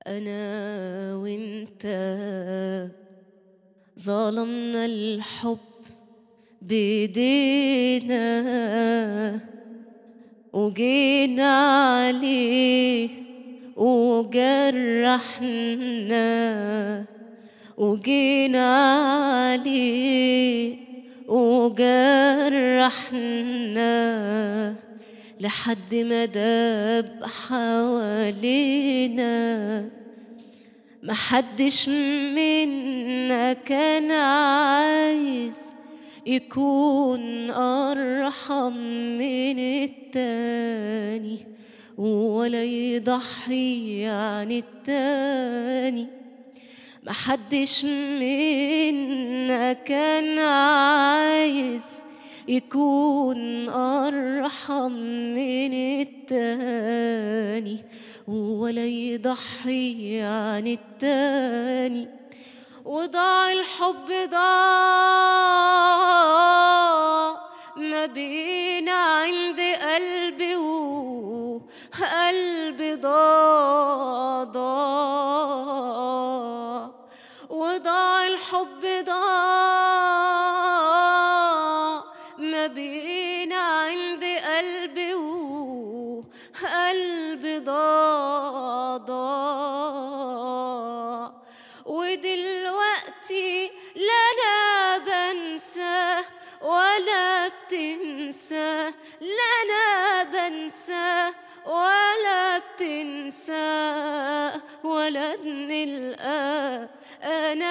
أنا وأنت ظلمنا الحب بإيدينا وجينا عليه وجرحنا وجينا عليه وجرحنا لحد ما داب حوالينا محدش منا كان عايز يكون أرحم من التاني ولا يضحي عن التاني محدش منا كان عايز يكون أرحم من التاني ولا يضحي عن التاني وضاع الحب ضاع ما بين عند قلبي وقلبي ضاع ضاع وضاع الحب ضاع ما بين عند قلبي وقلبي ضاع ضاع ودلوقتي لا انا بنسى ولا بتنسى لا انا بنسى ولا بتنسى ولا بنلقى انا